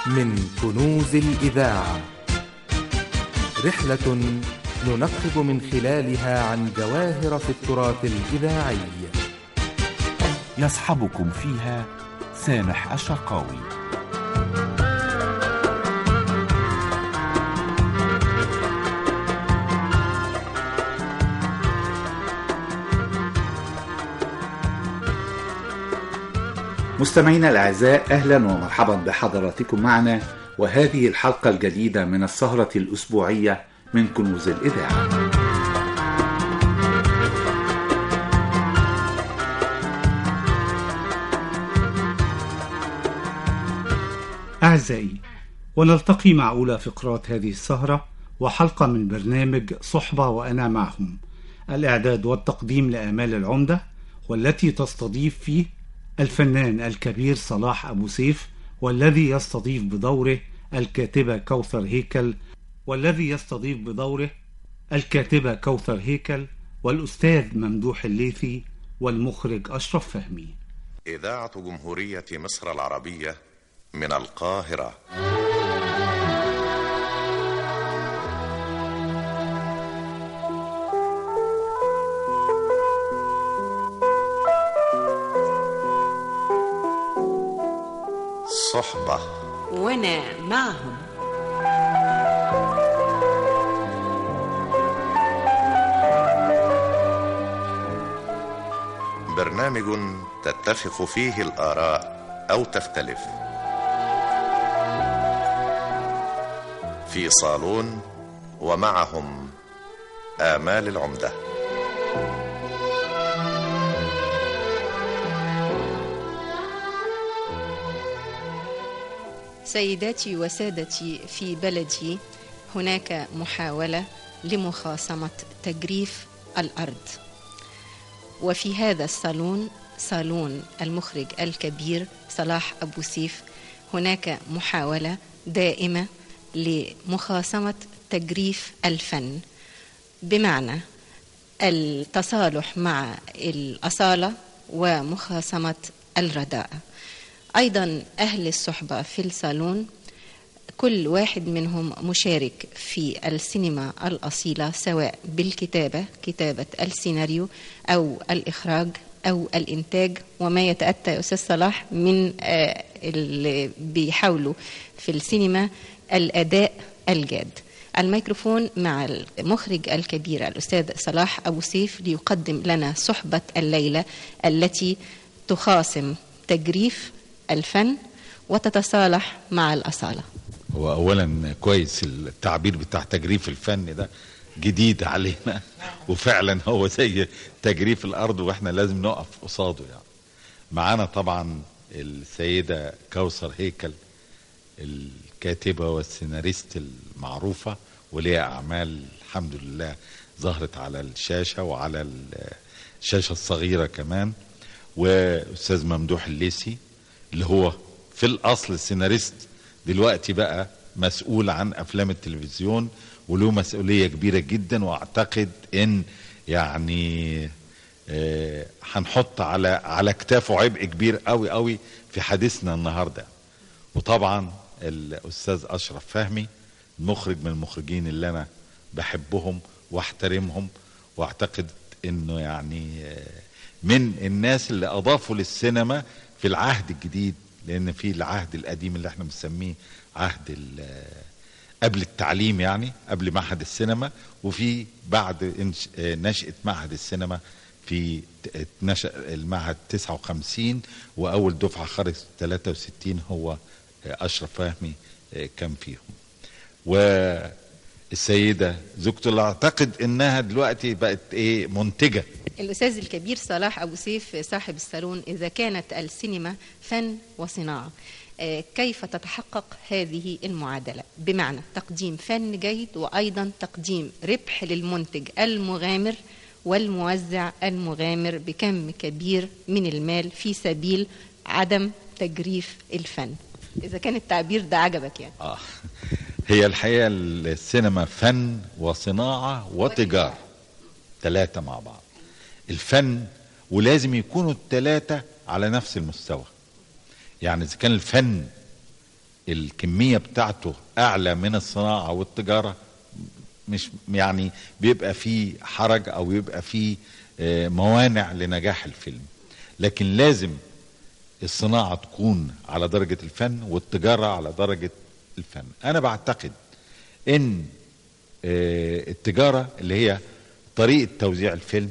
من كنوز الإذاعة رحلة ننقب من خلالها عن جواهر في التراث الإذاعي يصحبكم فيها سامح الشرقاوي مستمعينا الأعزاء أهلا ومرحبا بحضراتكم معنا وهذه الحلقة الجديدة من السهرة الأسبوعية من كنوز الإذاعة أعزائي ونلتقي مع أولى فقرات هذه السهرة وحلقة من برنامج صحبة وأنا معهم الإعداد والتقديم لآمال العمدة والتي تستضيف فيه الفنان الكبير صلاح أبو سيف والذي يستضيف بدوره الكاتبة كوثر هيكل والذي يستضيف بدوره الكاتبة كوثر هيكل والأستاذ ممدوح الليثي والمخرج أشرف فهمي إذاعة جمهورية مصر العربية من القاهرة صحبة وأنا معهم برنامج تتفق فيه الآراء أو تختلف في صالون ومعهم آمال العمده سيداتي وسادتي في بلدي هناك محاولة لمخاصمة تجريف الأرض وفي هذا الصالون صالون المخرج الكبير صلاح أبو سيف هناك محاولة دائمة لمخاصمة تجريف الفن بمعنى التصالح مع الأصالة ومخاصمة الرداءة أيضا أهل الصحبة في الصالون كل واحد منهم مشارك في السينما الأصيلة سواء بالكتابة كتابة السيناريو أو الإخراج أو الإنتاج وما يتأتى يا أستاذ صلاح من اللي بيحاولوا في السينما الأداء الجاد الميكروفون مع المخرج الكبير الأستاذ صلاح أبو سيف ليقدم لنا صحبة الليلة التي تخاصم تجريف الفن وتتصالح مع الأصالة هو أولا كويس التعبير بتاع تجريف الفن ده جديد علينا وفعلا هو زي تجريف الأرض وإحنا لازم نقف قصاده يعني معانا طبعا السيدة كوثر هيكل الكاتبة والسيناريست المعروفة وليها أعمال الحمد لله ظهرت على الشاشة وعلى الشاشة الصغيرة كمان وأستاذ ممدوح الليسي اللي هو في الاصل السيناريست دلوقتي بقى مسؤول عن افلام التلفزيون وله مسؤوليه كبيره جدا واعتقد ان يعني هنحط آه على على كتافه عبء كبير قوي قوي في حديثنا النهارده وطبعا الاستاذ اشرف فهمي المخرج من المخرجين اللي انا بحبهم واحترمهم واعتقد انه يعني آه من الناس اللي اضافوا للسينما في العهد الجديد لان في العهد القديم اللي احنا بنسميه عهد قبل التعليم يعني قبل معهد السينما وفي بعد نشأة معهد السينما في نشأ المعهد 59 واول دفعة خرجت 63 هو اشرف فهمي كان فيهم والسيدة زوجته اللي اعتقد انها دلوقتي بقت ايه منتجة الأستاذ الكبير صلاح أبو سيف صاحب الصالون إذا كانت السينما فن وصناعة كيف تتحقق هذه المعادلة بمعنى تقديم فن جيد وأيضا تقديم ربح للمنتج المغامر والموزع المغامر بكم كبير من المال في سبيل عدم تجريف الفن إذا كان التعبير ده عجبك يعني آه. هي الحقيقة السينما فن وصناعة وتجارة ثلاثة مع بعض الفن ولازم يكونوا الثلاثة على نفس المستوى يعني إذا كان الفن الكميه بتاعته اعلى من الصناعه والتجاره مش يعني بيبقى فيه حرج او يبقى فيه آه، موانع لنجاح الفيلم لكن لازم الصناعه تكون على درجه الفن والتجاره على درجه الفن انا بعتقد ان آه، التجاره اللي هي طريقه توزيع الفيلم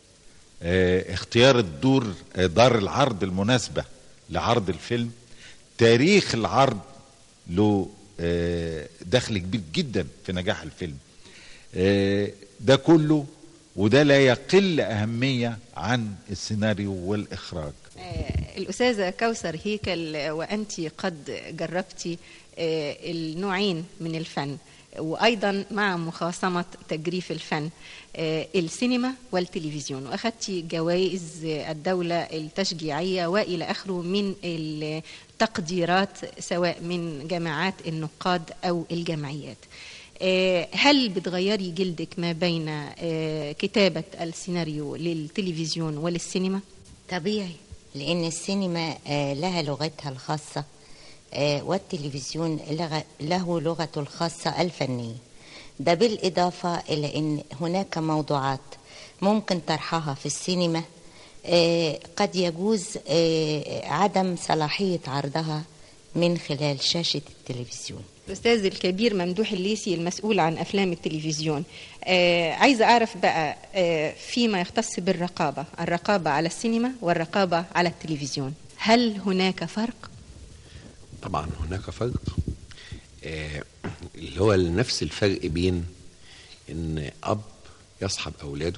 آه، اختيار الدور آه، دار العرض المناسبه لعرض الفيلم تاريخ العرض له آه، دخل كبير جدا في نجاح الفيلم آه، ده كله وده لا يقل أهمية عن السيناريو والإخراج آه، الأستاذة كوثر هيكل آه، وأنت قد جربتي آه، النوعين من الفن وأيضا مع مخاصمة تجريف الفن آه، السينما والتلفزيون وأخذتي جوائز الدولة التشجيعية وإلى آخره من التقديرات سواء من جامعات النقاد أو الجمعيات آه، هل بتغيري جلدك ما بين آه، كتابة السيناريو للتلفزيون وللسينما؟ طبيعي لأن السينما آه، لها لغتها الخاصة آه، والتلفزيون لغ- له لغته الخاصة الفنية ده بالإضافة إلى أن هناك موضوعات ممكن طرحها في السينما آه، قد يجوز آه، عدم صلاحية عرضها من خلال شاشة التلفزيون الأستاذ الكبير ممدوح الليسي المسؤول عن أفلام التلفزيون آه عايزة أعرف بقى آه فيما يختص بالرقابة الرقابة على السينما والرقابة على التلفزيون هل هناك فرق؟ طبعا هناك فرق آه، اللي هو نفس الفرق بين ان اب يصحب اولاده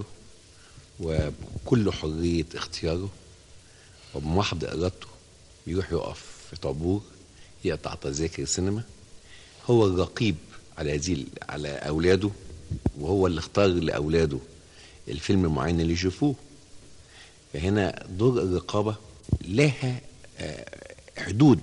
وبكل حريه اختياره وبمحض ارادته بيروح يقف في طابور يقطع تذاكر سينما هو الرقيب على هذه على اولاده وهو اللي اختار لاولاده الفيلم المعين اللي يشوفوه فهنا دور الرقابه لها آه، حدود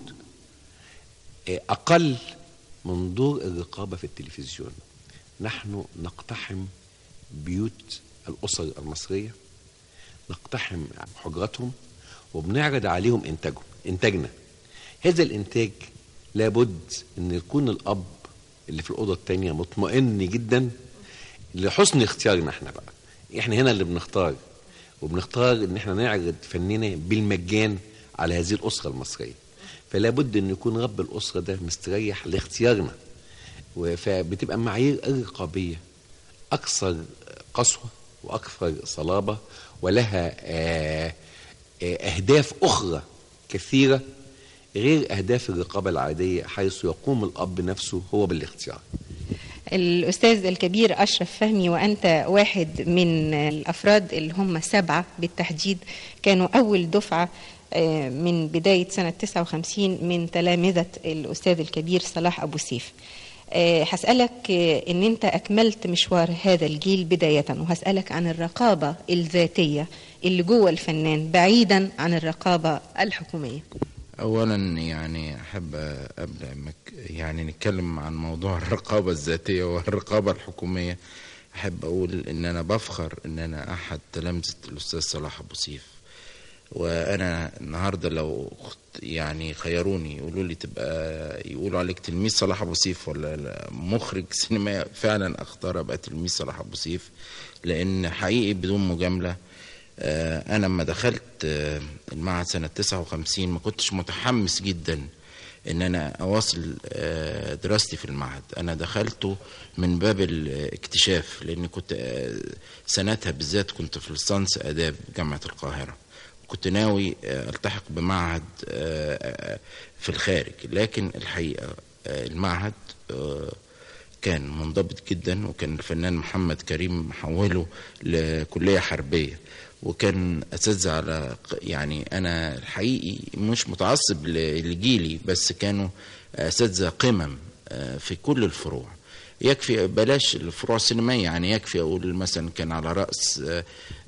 أقل من دور الرقابة في التلفزيون نحن نقتحم بيوت الأسر المصرية نقتحم حجراتهم وبنعرض عليهم إنتاجهم إنتاجنا هذا الإنتاج لابد أن يكون الأب اللي في الأوضة التانية مطمئن جدا لحسن اختيارنا احنا بقى احنا هنا اللي بنختار وبنختار ان احنا نعرض فننا بالمجان على هذه الأسرة المصرية فلا بد ان يكون رب الاسره ده مستريح لاختيارنا و- فبتبقى معايير الرقابيه اكثر قسوه واكثر صلابه ولها آه، آه، اهداف اخرى كثيره غير اهداف الرقابه العاديه حيث يقوم الاب نفسه هو بالاختيار الأستاذ الكبير أشرف فهمي وأنت واحد من الأفراد اللي هم سبعة بالتحديد كانوا أول دفعة آه، من بداية سنة 59 من تلامذة الأستاذ الكبير صلاح أبو سيف آه، هسألك آه، إن أنت أكملت مشوار هذا الجيل بداية وهسألك عن الرقابة الذاتية اللي جوه الفنان بعيدا عن الرقابة الحكومية اولا يعني احب ابدا مك يعني نتكلم عن موضوع الرقابه الذاتيه والرقابه الحكوميه احب اقول ان انا بفخر ان انا احد تلامذه الاستاذ صلاح ابو سيف وانا النهارده لو اخت- يعني خيروني يقولوا لي تبقى يقولوا عليك تلميذ صلاح ابو سيف ولا لا مخرج سينمائي فعلا اختار ابقى تلميذ صلاح ابو سيف لان حقيقي بدون مجامله آه، انا لما دخلت آه، المعهد سنه 59 ما كنتش متحمس جدا ان انا اواصل آه، دراستي في المعهد انا دخلته من باب الاكتشاف لان كنت آه، سنتها بالذات كنت في ليسانس اداب جامعه القاهره كنت ناوي آه، التحق بمعهد آه، آه، في الخارج لكن الحقيقه آه، المعهد آه، كان منضبط جدا وكان الفنان محمد كريم محوله لكليه حربيه وكان اساتذه على ق- يعني انا الحقيقي مش متعصب ل- لجيلي بس كانوا اساتذه قمم آه، في كل الفروع يكفي بلاش الفروع السينمائيه يعني يكفي اقول مثلا كان على راس آه،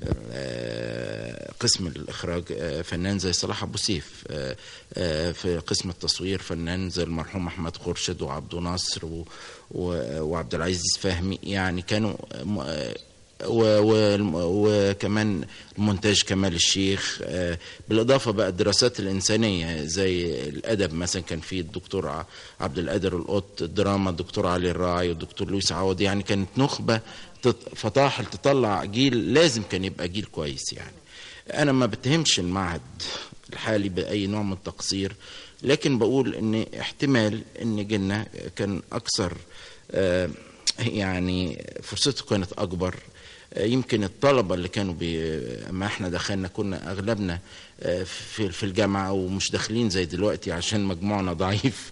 آه، قسم الاخراج آه، فنان زي صلاح ابو سيف آه، آه، في قسم التصوير فنان زي المرحوم احمد خورشيد وعبد ناصر و- و- وعبد العزيز فهمي يعني كانوا م- آه، و- و- وكمان المونتاج كمال الشيخ آه، بالاضافه بقى الدراسات الانسانيه زي الادب مثلا كان في الدكتور ع- عبد القادر القط الدراما الدكتور علي الراعي والدكتور لويس عوض يعني كانت نخبه تط- فطاحل تطلع جيل لازم كان يبقى جيل كويس يعني انا ما بتهمش المعهد الحالي باي نوع من التقصير لكن بقول ان احتمال ان جيلنا كان اكثر آه، يعني فرصته كانت اكبر آه، يمكن الطلبه اللي كانوا بي اما احنا دخلنا كنا اغلبنا آه، في في الجامعه ومش داخلين زي دلوقتي عشان مجموعنا ضعيف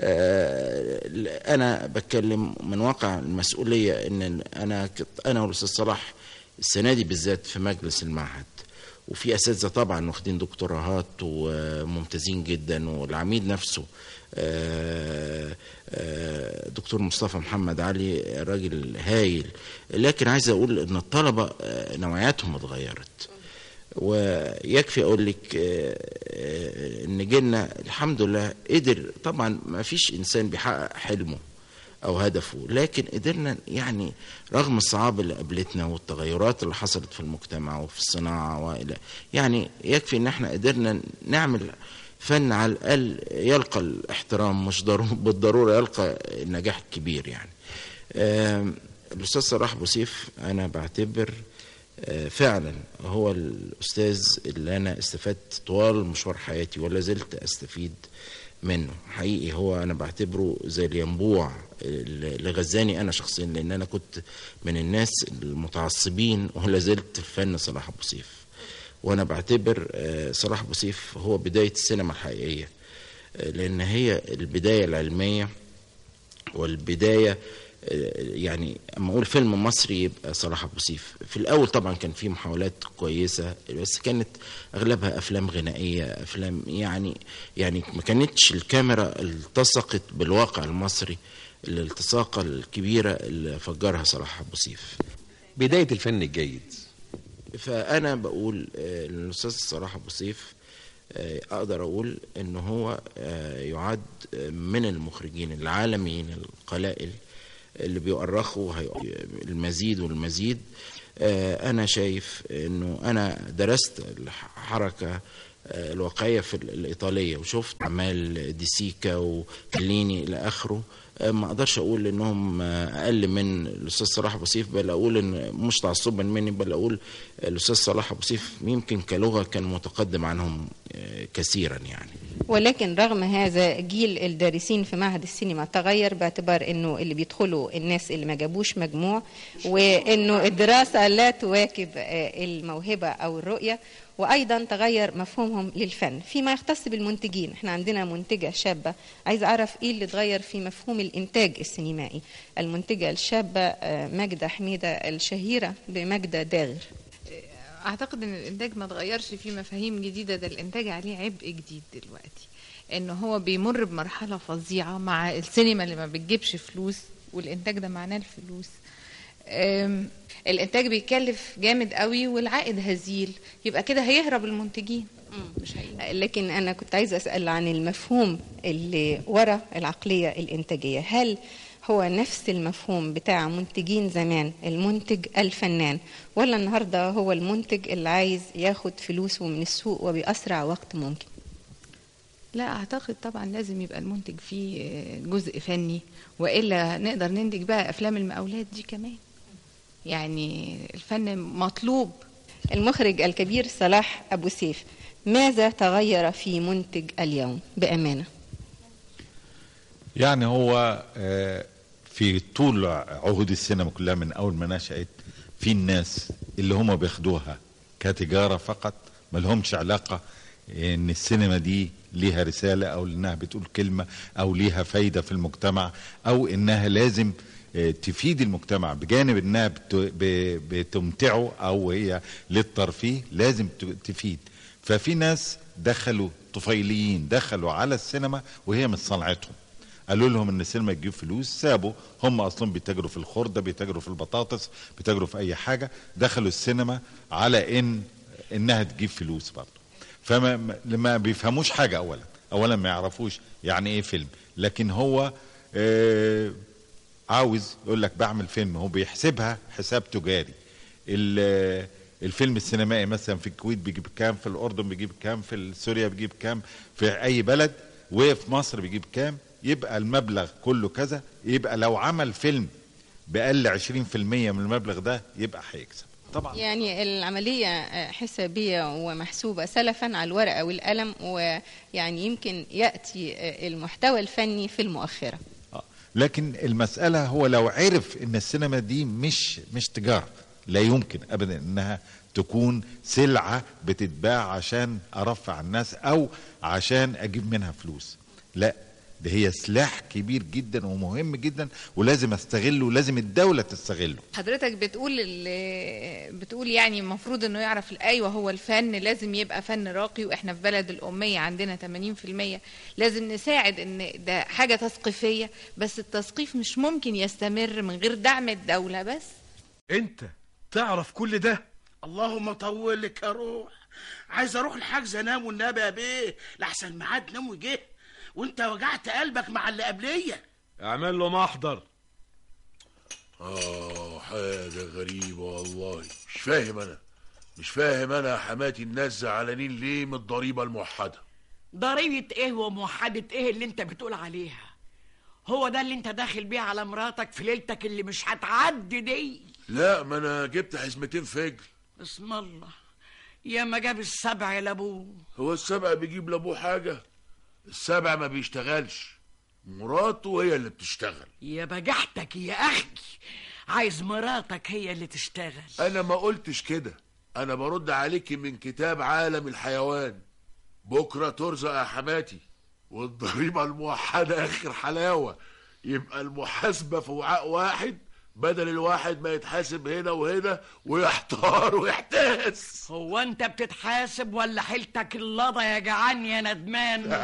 آه، انا بتكلم من واقع المسؤوليه ان انا كنت انا والاستاذ صلاح السنه دي بالذات في مجلس المعهد وفي اساتذه طبعا واخدين دكتوراهات وممتازين جدا والعميد نفسه آه، آه، دكتور مصطفى محمد علي راجل هايل لكن عايز اقول ان الطلبه آه، نوعياتهم اتغيرت ويكفي اقول لك آه، آه، ان جيلنا الحمد لله قدر طبعا ما فيش انسان بيحقق حلمه او هدفه لكن قدرنا يعني رغم الصعاب اللي قابلتنا والتغيرات اللي حصلت في المجتمع وفي الصناعه والى يعني يكفي ان احنا قدرنا نعمل فن على الاقل يلقى الاحترام مش ضروري بالضروره يلقى النجاح الكبير يعني آم، الاستاذ صلاح بوسيف انا بعتبر آه، فعلا هو الاستاذ اللي انا استفدت طوال مشوار حياتي ولا زلت استفيد منه حقيقي هو انا بعتبره زي الينبوع اللي غزاني انا شخصيا لان انا كنت من الناس المتعصبين ولا زلت في فن صلاح ابو سيف وانا بعتبر آه، صلاح ابو سيف هو بدايه السينما الحقيقيه آه، لان هي البدايه العلميه والبدايه آه، يعني اما اقول فيلم مصري يبقى صلاح ابو سيف في الاول طبعا كان في محاولات كويسه بس كانت اغلبها افلام غنائيه افلام يعني يعني ما كانتش الكاميرا التصقت بالواقع المصري الالتصاقه الكبيره اللي فجرها صلاح ابو سيف بدايه الفن الجيد فانا بقول آه، الاستاذ صلاح ابو سيف آه، اقدر اقول ان هو آه، يعد آه، من المخرجين العالميين القلائل اللي بيؤرخوا هي- المزيد والمزيد آه، انا شايف انه انا درست الحركه آه، الواقعيه في ال- الايطاليه وشفت اعمال ديسيكا وفليني الى اخره آه، ما اقدرش اقول انهم آه، اقل من الاستاذ صلاح ابو سيف بل اقول ان مش تعصبا مني بل اقول الاستاذ صلاح ابو سيف يمكن كلغه كان متقدم عنهم آه، كثيرا يعني ولكن رغم هذا جيل الدارسين في معهد السينما تغير باعتبار انه اللي بيدخلوا الناس اللي ما جابوش مجموع وانه الدراسه لا تواكب آه، الموهبه او الرؤيه وايضا تغير مفهومهم للفن فيما يختص بالمنتجين احنا عندنا منتجه شابه عايز اعرف ايه اللي اتغير في مفهوم الانتاج السينمائي المنتجه الشابه آه، ماجده حميده الشهيره بماجده داغر اعتقد ان الانتاج ما اتغيرش فيه مفاهيم جديده ده الانتاج عليه عبء جديد دلوقتي ان هو بيمر بمرحله فظيعه مع السينما اللي ما بتجيبش فلوس والانتاج ده معناه الفلوس أم، الانتاج بيكلف جامد قوي والعائد هزيل يبقى كده هيهرب المنتجين مش هي لكن انا كنت عايزه اسال عن المفهوم اللي ورا العقليه الانتاجيه هل هو نفس المفهوم بتاع منتجين زمان المنتج الفنان ولا النهارده هو المنتج اللي عايز ياخد فلوسه من السوق وباسرع وقت ممكن لا اعتقد طبعا لازم يبقى المنتج فيه جزء فني والا نقدر ننتج بقى افلام المقاولات دي كمان يعني الفن مطلوب المخرج الكبير صلاح ابو سيف ماذا تغير في منتج اليوم بامانه يعني هو آه، في طول عهود السينما كلها من اول ما نشأت في الناس اللي هم بياخدوها كتجارة فقط ما لهمش علاقة ان السينما دي ليها رسالة او انها بتقول كلمة او ليها فايدة في المجتمع او انها لازم آه، تفيد المجتمع بجانب انها بت- ب- بتمتعه او هي للترفيه لازم ت- تفيد ففي ناس دخلوا طفيليين دخلوا على السينما وهي مش صنعتهم قالوا لهم ان السينما تجيب فلوس سابوا هم اصلا بيتاجروا في الخرده بيتاجروا في البطاطس بيتاجروا في اي حاجه دخلوا السينما على ان انها تجيب فلوس برضه فما ما- ما بيفهموش حاجه اولا اولا ما يعرفوش يعني ايه فيلم لكن هو آه عاوز يقول لك بعمل فيلم هو بيحسبها حساب تجاري ال- الفيلم السينمائي مثلا في الكويت بيجيب كام في الاردن بيجيب كام في سوريا بيجيب كام في اي بلد وفي مصر بيجيب كام يبقى المبلغ كله كذا يبقى لو عمل فيلم بأقل 20% من المبلغ ده يبقى هيكسب طبعا يعني العملية آه، حسابية ومحسوبة سلفا على الورقة والقلم ويعني يمكن يأتي آه، المحتوى الفني في المؤخرة لكن المسألة هو لو عرف ان السينما دي مش مش تجارة لا يمكن ابدا انها تكون سلعة بتتباع عشان ارفع الناس او عشان اجيب منها فلوس لا ده هي سلاح كبير جدا ومهم جدا ولازم استغله ولازم الدولة تستغله حضرتك بتقول ال- بتقول يعني المفروض انه يعرف ايوه هو الفن لازم يبقى فن راقي واحنا في بلد الاميه عندنا 80% لازم نساعد ان ده حاجه تثقيفيه بس التثقيف مش ممكن يستمر من غير دعم الدوله بس انت تعرف كل ده اللهم طول لك يا روح عايز اروح الحجز انام والنبي يا بيه لحسن ميعاد نوم وجه وانت وجعت قلبك مع اللي قبليه اعمل له محضر اه حاجة غريبة والله مش فاهم انا مش فاهم انا يا حماتي الناس زعلانين ليه من الضريبة الموحدة ضريبة ايه وموحدة ايه اللي انت بتقول عليها هو ده اللي انت داخل بيه على مراتك في ليلتك اللي مش هتعدي دي لا ما انا جبت حزمتين فجر بسم الله يا ما جاب السبع لابوه هو السبع بيجيب لابوه حاجة السبع ما بيشتغلش مراته هي اللي بتشتغل يا بجحتك يا اخي عايز مراتك هي اللي تشتغل انا ما قلتش كده انا برد عليكي من كتاب عالم الحيوان بكرة ترزق يا حماتي والضريبة الموحدة اخر حلاوة يبقى المحاسبة في وعاء واحد بدل الواحد ما يتحاسب هنا وهنا ويحتار ويحتاس هو انت بتتحاسب ولا حيلتك اللضا يا جعان يا ندمان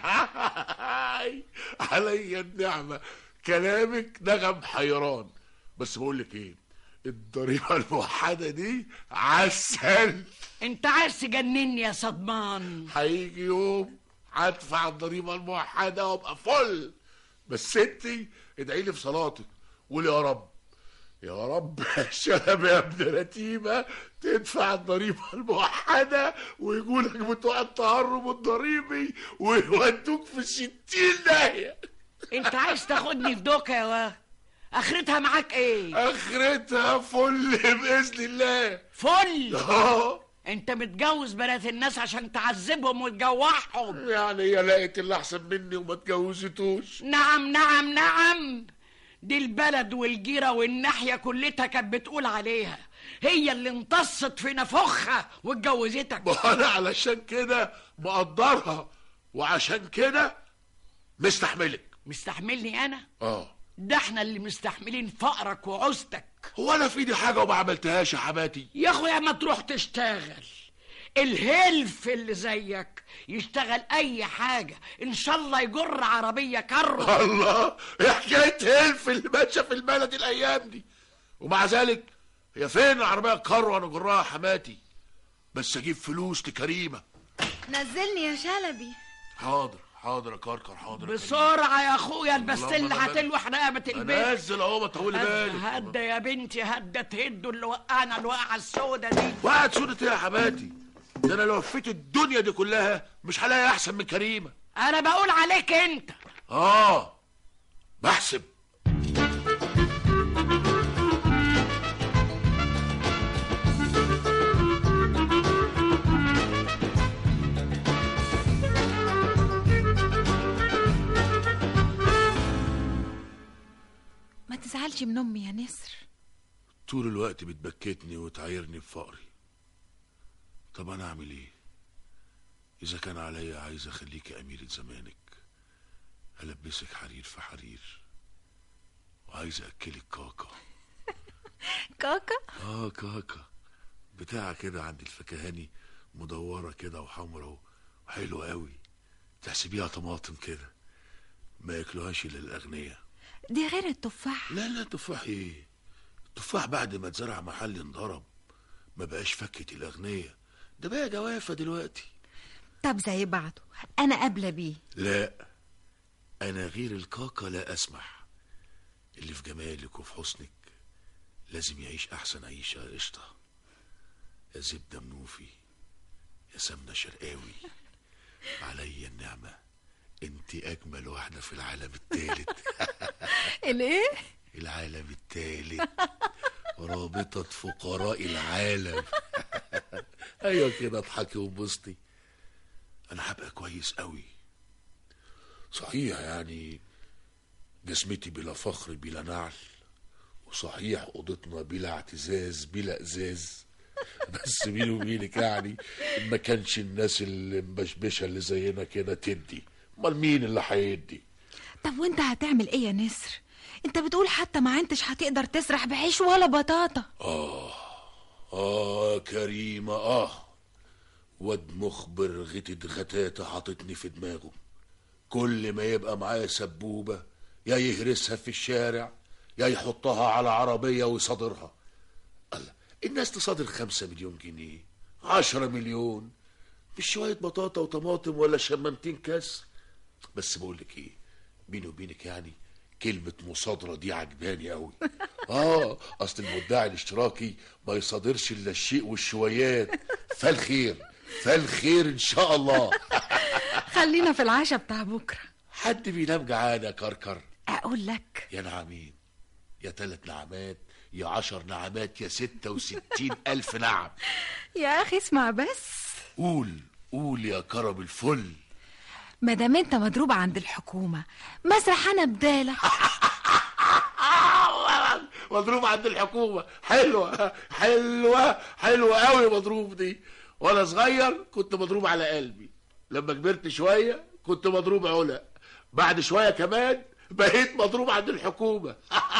عليا النعمة كلامك نغم حيران بس بقول لك ايه الضريبة الموحدة دي عسل انت عايز تجنني يا صدمان هيجي يوم هدفع الضريبة الموحدة وابقى فل بس انتي ادعي لي في صلاتك قولي يا رب يا رب يا شباب يا ابن رتيبة تدفع الضريبة الموحدة ويقولك بتوع التهرب الضريبي ويودوك في الستين داهية انت عايز تاخدني في دوكا يا واد اخرتها معاك ايه اخرتها فل باذن الله فل اه انت متجوز بنات الناس عشان تعذبهم وتجوعهم يعني هي لقيت اللي احسن مني وما اتجوزتوش نعم نعم نعم دي البلد والجيرة والناحية كلتها كانت بتقول عليها هي اللي امتصت في نفخها واتجوزتك ما انا علشان كده مقدرها وعشان كده مستحملك مستحملني انا اه ده احنا اللي مستحملين فقرك وعوزتك هو انا في ايدي حاجه وما عملتهاش يا حماتي يا اخويا ما تروح تشتغل الهلف اللي زيك يشتغل اي حاجة ان شاء الله يجر عربية كرة الله ايه حكايه هلف اللي ماشيه في البلد الايام دي ومع ذلك هي فين العربيه الكروه انا جراها يا حماتي بس اجيب فلوس لكريمه نزلني يا شلبي حاضر حاضر يا كركر حاضر يا بسرعة يا اخويا البستلة اللهم أنا هتلوح رقبة البيت انزل اهو ما تطولي بالك هدى يا بنتي هدى تهدوا اللي وقعنا الوقعة السودة دي وقعت سودة ايه يا حماتي ده انا لو لفيت الدنيا دي كلها مش هلاقي احسن من كريمه انا بقول عليك انت اه بحسب ما تزعلش من امي يا نسر طول الوقت بتبكتني وتعايرني بفقري طب انا اعمل ايه اذا كان عليا عايز اخليكي اميرة زمانك البسك حرير في حرير وعايز اكلك كاكا كاكا اه كاكا بتاع كده عند الفكهاني مدورة كده وحمرا وحلوة قوي تحسبيها طماطم كده ما ياكلوهاش الا الاغنياء دي غير التفاح لا لا تفاح ايه التفاح بعد ما اتزرع محل انضرب ما بقاش فكة الأغنياء ده بقى جوافة دلوقتي طب زي بعضه انا قابله بيه لا أنا غير الكاكا لا أسمح اللي في جمالك وفي حسنك لازم يعيش أحسن عيشة يا قشطة يا زبدة منوفي يا سمنة شرقاوي عليا النعمة انت اجمل واحدة في العالم التالت الايه العالم التالت رابطة فقراء العالم ايوه كده اضحكي وانبسطي انا هبقى كويس قوي صحيح يعني جسمتي بلا فخر بلا نعل وصحيح اوضتنا بلا اعتزاز بلا ازاز بس بيني وبينك يعني ما كانش الناس اللي مبشبشه اللي زينا كده تدي امال مين اللي هيدي طب وانت هتعمل ايه يا نسر انت بتقول حتى ما انتش هتقدر تسرح بعيش ولا بطاطا اه اه كريمه اه واد مخبر غتت غتاتة حاططني في دماغه كل ما يبقى معايا سبوبة يا يهرسها في الشارع يا يحطها على عربية ويصادرها الله الناس تصادر خمسة مليون جنيه عشرة مليون مش شوية بطاطا وطماطم ولا شمامتين كاس بس بقولك ايه بيني وبينك يعني كلمة مصادرة دي عجباني قوي اه اصل المدعي الاشتراكي ما يصادرش الا الشيء والشويات فالخير فالخير ان شاء الله خلينا في العشاء بتاع بكره حد بينام جعان يا كركر اقول لك يا نعمين يا تلات نعمات يا عشر نعمات يا ستة وستين ألف نعم يا اخي اسمع بس قول قول يا كرم الفل ما دام انت مضروب عند الحكومه مسرح انا بدالك مضروب عند الحكومة حلوة حلوة حلوة قوي مضروب دي وانا صغير كنت مضروب على قلبي لما كبرت شوية كنت مضروب علا بعد شوية كمان بقيت مضروب عند الحكومة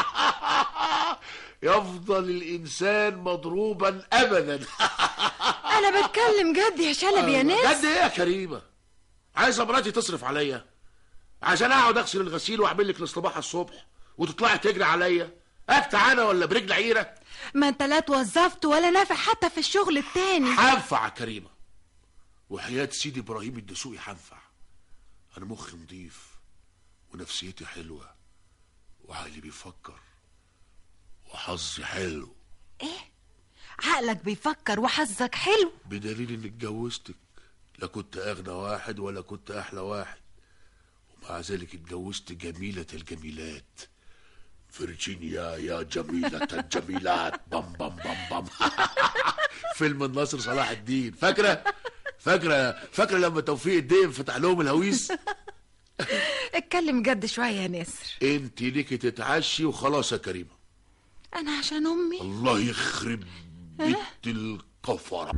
يفضل الإنسان مضروبا أبدا انا بتكلم جد يا شلبي يا ناس قد إيه يا كريمة عايزة مراتي تصرف عليا عشان أقعد أغسل الغسيل وأعمل لك الاصطباح الصبح وتطلعي تجري عليا أفتح أنا ولا برجل عيرة ما انت لا توظفت ولا نافع حتى في الشغل التاني هنفع يا كريمة وحياة سيدي إبراهيم الدسوقي هنفع أنا مخي نضيف ونفسيتي حلوة وعقلي بيفكر وحظي حلو عقلك بيفكر وحظك حلو بدليل إني اتجوزتك لا كنت أغنى واحد ولا كنت أحلى واحد ومع ذلك اتجوزت جميلة الجميلات فيرجينيا يا جميلة الجميلات بام بام بام بام فيلم الناصر صلاح الدين فاكرة فاكرة فاكرة لما توفيق الدين فتح لهم الهويس اتكلم جد شويه يا نسر انت ليكي تتعشي وخلاص يا كريمة انا عشان امي الله يخرب بيت القفرة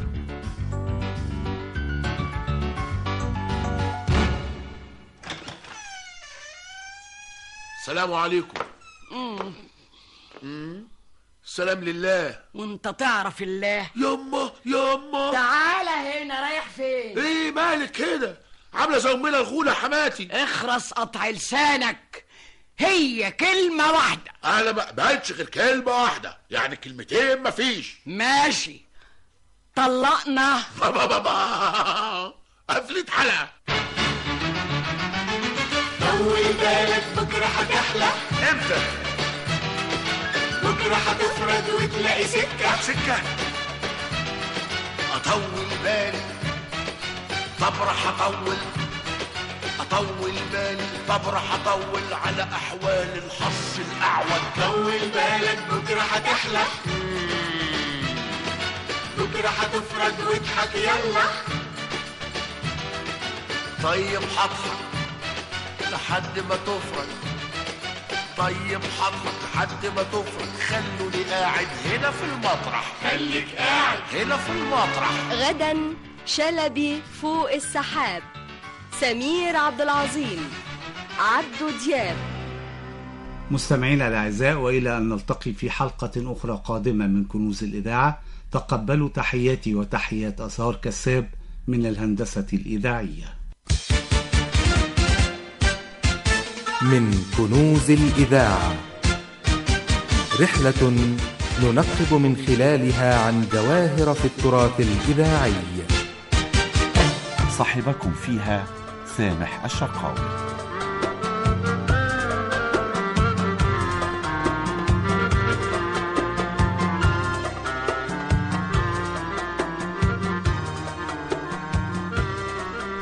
السلام عليكم مم. سلام لله وانت تعرف الله يما يما تعالى هنا رايح فين ايه مالك كده عامله زي امنا الغوله حماتي اخرس قطع لسانك هي كلمة واحدة انا ما بقتش غير كلمه واحده يعني كلمتين مفيش ماشي طلقنا بابا بابا قفلت حلقه طول بالك بكرة هتحلى امتى بكرة هتفرد وتلاقي سكة سكه اطول بالي طب راح اطول اطول بالي طب راح اطول على احوال الحظ الاعوج طول بالك بكرة هتحلى بكرة هتفرد واضحك يلا طيب هضحك لحد ما تفرج طيب هضحك لحد ما تفرج خلوني قاعد هنا في المطرح خليك قاعد هنا في المطرح غدا شلبي فوق السحاب سمير عبد العظيم عبدو دياب مستمعينا الأعزاء وإلى أن نلتقي في حلقة أخرى قادمة من كنوز الإذاعة تقبلوا تحياتي وتحيات أسهار كساب من الهندسة الإذاعية من كنوز الإذاعة رحلة ننقب من خلالها عن جواهر في التراث الإذاعي صاحبكم فيها سامح الشرقاوي